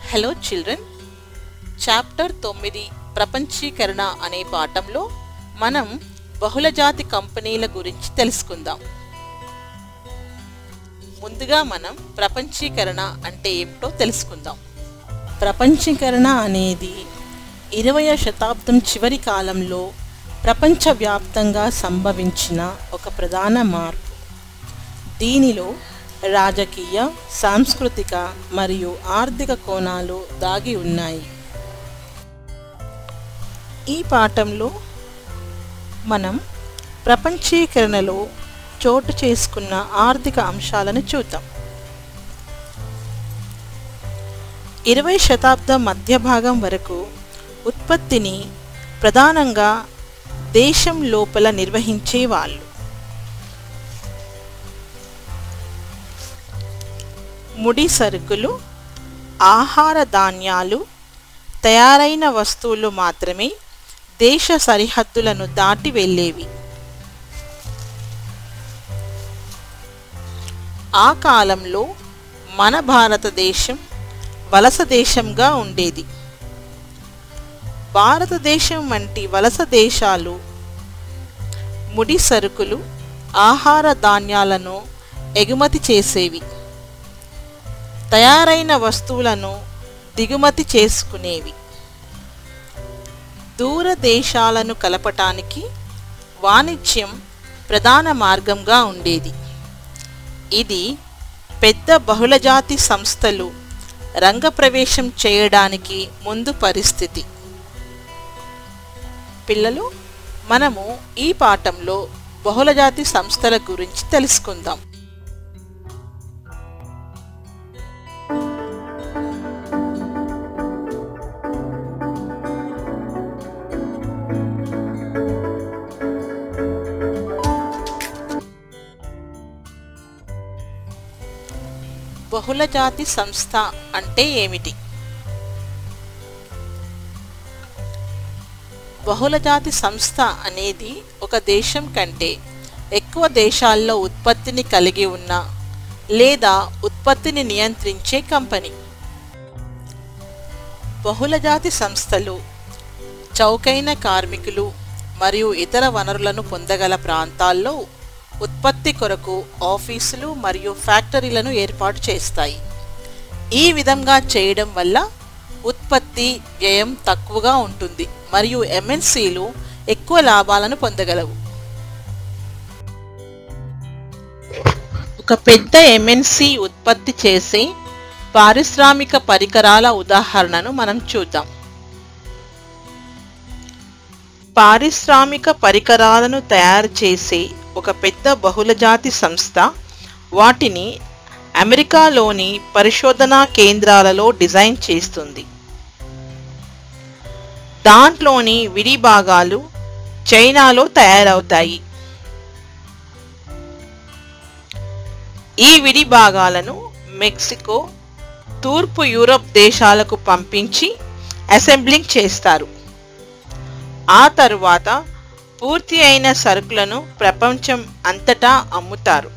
hello children chapter తొమ్మిది ప్రపంచీకరణ అనే పాఠంలో మనం బహుళజాతి కంపెనీల గురించి తెలుసుకుందాం ముందుగా మనం ప్రపంచీకరణ అంటే ఏమిటో తెలుసుకుందాం ప్రపంచీకరణ అనేది ఇరవయ శతాబ్దం చివరి కాలంలో ప్రపంచవ్యాప్తంగా సంభవించిన ఒక ప్రధాన మార్పు దీనిలో రాజకీయ సాంస్కృతిక మరియు ఆర్థిక కోణాలు దాగి ఉన్నాయి ఈ పాఠంలో మనం ప్రపంచీకరణలో చోటు చేసుకున్న ఆర్థిక అంశాలను చూద్దాం ఇరవై శతాబ్దం మధ్య భాగం వరకు ఉత్పత్తిని ప్రధానంగా దేశం లోపల నిర్వహించేవాళ్ళు ముడి సరుకులు ఆహార ధాన్యాలు తయారైన వస్తువులు మాత్రమే దేశ సరిహద్దులను దాటి వెళ్ళేవి ఆ కాలంలో మన భారతదేశం వలస దేశంగా ఉండేది భారతదేశం వంటి వలస దేశాలు ముడి సరుకులు ఆహార ధాన్యాలను ఎగుమతి చేసేవి తయారైన వస్తువులను దిగుమతి చేసుకునేవి దూర దేశాలను కలపటానికి వాణిజ్యం ప్రధాన మార్గంగా ఉండేది ఇది పెద్ద బహుళజాతి సంస్థలు రంగప్రవేశం చేయడానికి ముందు పరిస్థితి పిల్లలు మనము ఈ పాఠంలో బహుళజాతి సంస్థల గురించి తెలుసుకుందాం బహుళజాతి సంస్థ అంటే ఏమిటి బహుళజాతి సంస్థ అనేది ఒక దేశం కంటే ఎక్కువ దేశాల్లో ఉత్పత్తిని కలిగి ఉన్న లేదా ఉత్పత్తిని నియంత్రించే కంపెనీ బహుళజాతి సంస్థలు చౌకైన కార్మికులు మరియు ఇతర వనరులను పొందగల ప్రాంతాల్లో ఉత్పత్తి కొరకు ఆఫీసులు మరియు ఫ్యాక్టరీలను ఏర్పాటు చేస్తాయి ఈ విధంగా చేయడం వల్ల ఉత్పత్తి వ్యయం తక్కువగా ఉంటుంది మరియు ఎంఎన్సీలు ఎక్కువ లాభాలను పొందగలవు ఒక పెద్ద ఎంఎన్సి ఉత్పత్తి చేసే పారిశ్రామిక పరికరాల ఉదాహరణను మనం చూద్దాం పారిశ్రామిక పరికరాలను తయారు చేసే ఒక పెద్ద బహుళజాతి సంస్థ వాటిని అమెరికాలోని పరిశోధనా కేంద్రాలలో డిజైన్ చేస్తుంది దాంట్లోని విడి భాగాలు చైనాలో తయారవుతాయి ఈ విడి భాగాలను మెక్సికో తూర్పు యూరప్ దేశాలకు పంపించి అసెంబ్లింగ్ చేస్తారు ఆ తరువాత పూర్తి అయిన సరుకులను ప్రపంచం అంతటా అమ్ముతారు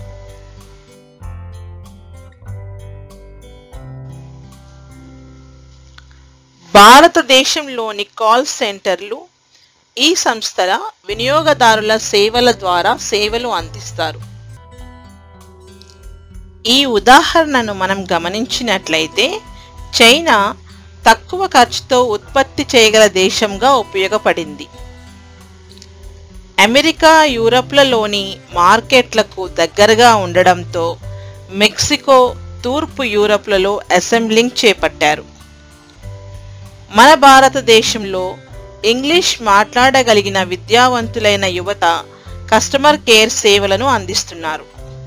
భారతదేశంలోని కాల్ సెంటర్లు ఈ సంస్థల వినియోగదారుల సేవల ద్వారా సేవలు అందిస్తారు ఈ ఉదాహరణను మనం గమనించినట్లయితే చైనా తక్కువ ఖర్చుతో ఉత్పత్తి చేయగల దేశంగా ఉపయోగపడింది అమెరికా యూరప్లలోని మార్కెట్లకు దగ్గరగా ఉండడంతో మెక్సికో తూర్పు యూరప్లలో అసెంబ్లింగ్ చేపట్టారు మన భారతదేశంలో ఇంగ్లీష్ మాట్లాడగలిగిన విద్యావంతులైన యువత కస్టమర్ కేర్ సేవలను అందిస్తున్నారు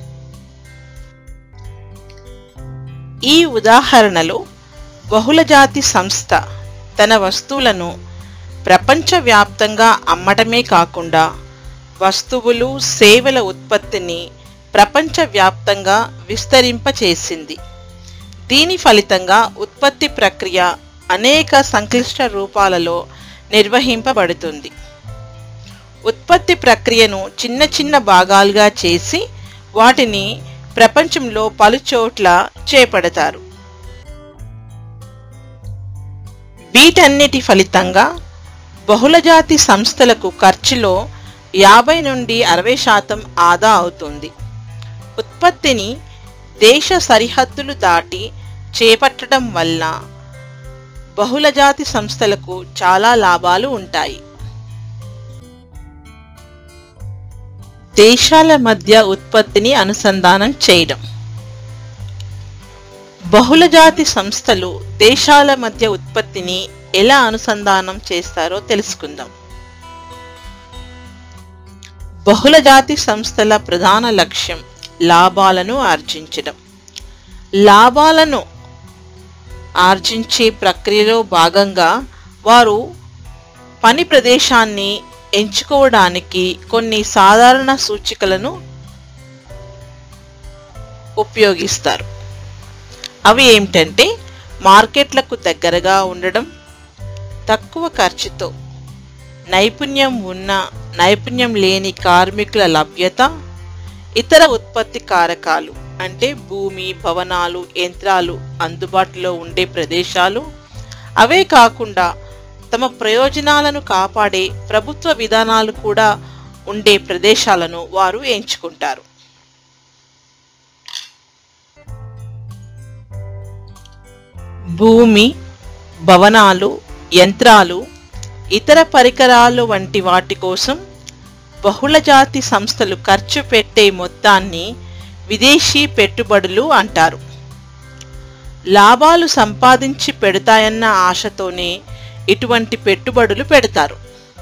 ఈ ఉదాహరణలో బహుళజాతి సంస్థ తన వస్తువులను ప్రపంచవ్యాప్తంగా అమ్మటమే కాకుండా వస్తువులు సేవల ఉత్పత్తిని ప్రపంచవ్యాప్తంగా విస్తరింపచేసింది దీని ఫలితంగా ఉత్పత్తి ప్రక్రియ అనేక సంక్లిష్ట రూపాలలో నిర్వహింపబడుతుంది ఉత్పత్తి ప్రక్రియను చిన్న చిన్న భాగాలుగా చేసి వాటిని ప్రపంచంలో పలుచోట్ల చేపడతారు వీటన్నిటి ఫలితంగా బహుళజాతి సంస్థలకు ఖర్చులో యాభై నుండి అరవై శాతం ఆదా అవుతుంది ఉత్పత్తిని దేశ సరిహద్దులు దాటి చేపట్టడం వల్ల బహుళజాతి సంస్థలకు చాలా లాభాలు ఉంటాయి దేశాల మధ్య ఉత్పత్తిని అనుసంధానం చేయడం బహుళజాతి సంస్థలు దేశాల మధ్య ఉత్పత్తిని ఎలా అనుసంధానం చేస్తారో తెలుసుకుందాం బహుళజాతి సంస్థల ప్రధాన లక్ష్యం లాభాలను ఆర్జించడం లాభాలను ఆర్జించే ప్రక్రియలో భాగంగా వారు పని ప్రదేశాన్ని ఎంచుకోవడానికి కొన్ని సాధారణ సూచికలను ఉపయోగిస్తారు అవి ఏమిటంటే మార్కెట్లకు దగ్గరగా ఉండడం తక్కువ ఖర్చుతో నైపుణ్యం ఉన్న నైపుణ్యం లేని కార్మికుల లభ్యత ఇతర ఉత్పత్తి కారకాలు అంటే భూమి భవనాలు యంత్రాలు అందుబాటులో ఉండే ప్రదేశాలు అవే కాకుండా తమ ప్రయోజనాలను కాపాడే ప్రభుత్వ విధానాలు కూడా ఉండే ప్రదేశాలను వారు ఎంచుకుంటారు భూమి భవనాలు యంత్రాలు ఇతర పరికరాలు వంటి వాటి కోసం బహుళజాతి సంస్థలు ఖర్చు పెట్టే మొత్తాన్ని విదేశీ పెట్టుబడులు అంటారు లాభాలు సంపాదించి పెడతాయన్న ఆశతోనే ఇటువంటి పెట్టుబడులు పెడతారు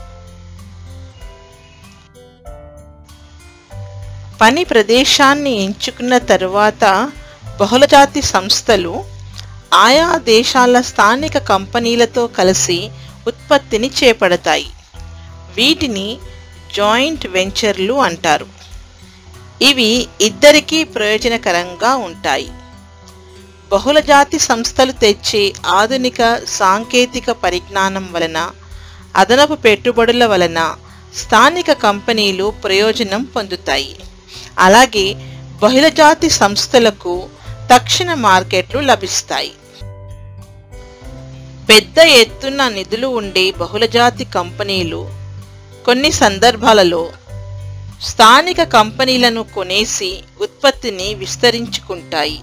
పని ప్రదేశాన్ని ఎంచుకున్న తరువాత బహుళజాతి సంస్థలు ఆయా దేశాల స్థానిక కంపెనీలతో కలిసి ఉత్పత్తిని చేపడతాయి వీటిని జాయింట్ వెంచర్లు అంటారు ఇవి ఇద్దరికీ ప్రయోజనకరంగా ఉంటాయి బహుళజాతి సంస్థలు తెచ్చే ఆధునిక సాంకేతిక పరిజ్ఞానం వలన అదనపు పెట్టుబడుల వలన స్థానిక కంపెనీలు ప్రయోజనం పొందుతాయి అలాగే బహుళజాతి సంస్థలకు తక్షణ మార్కెట్లు లభిస్తాయి పెద్ద ఎత్తున నిధులు ఉండే బహుళజాతి కంపెనీలు కొన్ని సందర్భాలలో స్థానిక కంపెనీలను కొనేసి ఉత్పత్తిని విస్తరించుకుంటాయి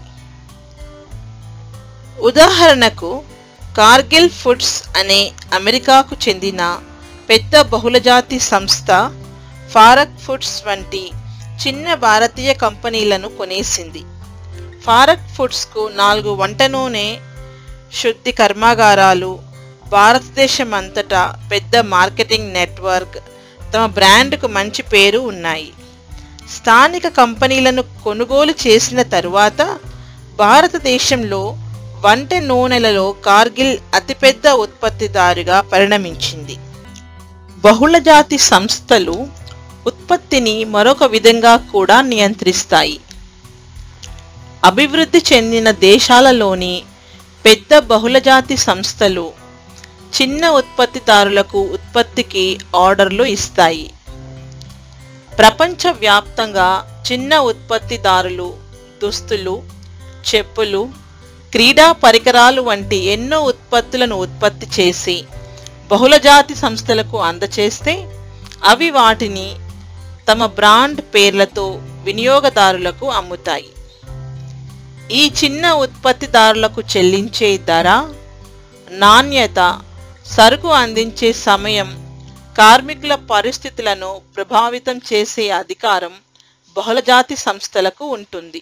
ఉదాహరణకు కార్గిల్ ఫుడ్స్ అనే అమెరికాకు చెందిన పెద్ద బహుళజాతి సంస్థ ఫారక్ ఫుడ్స్ వంటి చిన్న భారతీయ కంపెనీలను కొనేసింది ఫారక్ ఫుడ్స్కు నాలుగు వంట నూనె శుద్ధి కర్మాగారాలు భారతదేశం అంతటా పెద్ద మార్కెటింగ్ నెట్వర్క్ తమ బ్రాండ్కు మంచి పేరు ఉన్నాయి స్థానిక కంపెనీలను కొనుగోలు చేసిన తరువాత భారతదేశంలో వంట నూనెలలో కార్గిల్ అతిపెద్ద ఉత్పత్తిదారుగా పరిణమించింది బహుళజాతి సంస్థలు ఉత్పత్తిని మరొక విధంగా కూడా నియంత్రిస్తాయి అభివృద్ధి చెందిన దేశాలలోని పెద్ద బహుళజాతి సంస్థలు చిన్న ఉత్పత్తిదారులకు ఉత్పత్తికి ఆర్డర్లు ఇస్తాయి ప్రపంచవ్యాప్తంగా చిన్న ఉత్పత్తిదారులు దుస్తులు చెప్పులు క్రీడా పరికరాలు వంటి ఎన్నో ఉత్పత్తులను ఉత్పత్తి చేసి బహుళజాతి సంస్థలకు అందచేస్తే అవి వాటిని తమ బ్రాండ్ పేర్లతో వినియోగదారులకు అమ్ముతాయి ఈ చిన్న ఉత్పత్తిదారులకు చెల్లించే ధర నాణ్యత సరుకు అందించే సమయం కార్మికుల పరిస్థితులను ప్రభావితం చేసే అధికారం బహుళజాతి సంస్థలకు ఉంటుంది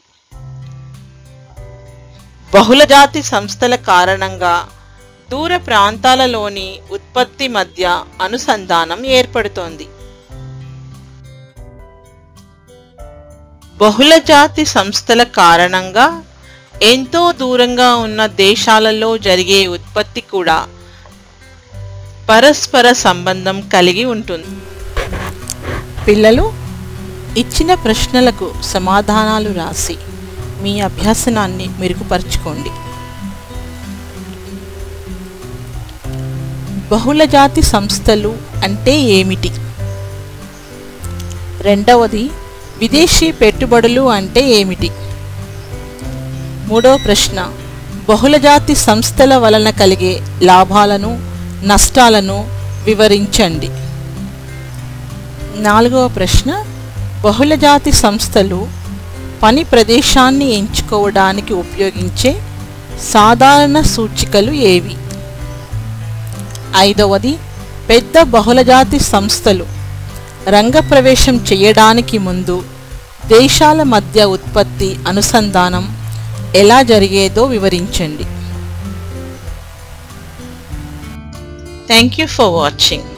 బహుళజాతి సంస్థల కారణంగా దూర ప్రాంతాలలోని ఉత్పత్తి మధ్య అనుసంధానం ఏర్పడుతోంది బహుళజాతి సంస్థల కారణంగా ఎంతో దూరంగా ఉన్న దేశాలలో జరిగే ఉత్పత్తి కూడా పరస్పర సంబంధం కలిగి ఉంటుంది పిల్లలు ఇచ్చిన ప్రశ్నలకు సమాధానాలు రాసి మీ అభ్యాసనాన్ని మెరుగుపరుచుకోండి బహుళజాతి సంస్థలు అంటే ఏమిటి రెండవది విదేశీ పెట్టుబడులు అంటే ఏమిటి మూడవ ప్రశ్న బహుళజాతి సంస్థల వలన కలిగే లాభాలను నష్టాలను వివరించండి నాలుగవ ప్రశ్న బహుళజాతి సంస్థలు పని ప్రదేశాన్ని ఎంచుకోవడానికి ఉపయోగించే సాధారణ సూచికలు ఏవి ఐదవది పెద్ద బహుళజాతి సంస్థలు రంగప్రవేశం చేయడానికి ముందు దేశాల మధ్య ఉత్పత్తి అనుసంధానం ఎలా జరిగేదో వివరించండి థ్యాంక్ యూ ఫర్ వాచింగ్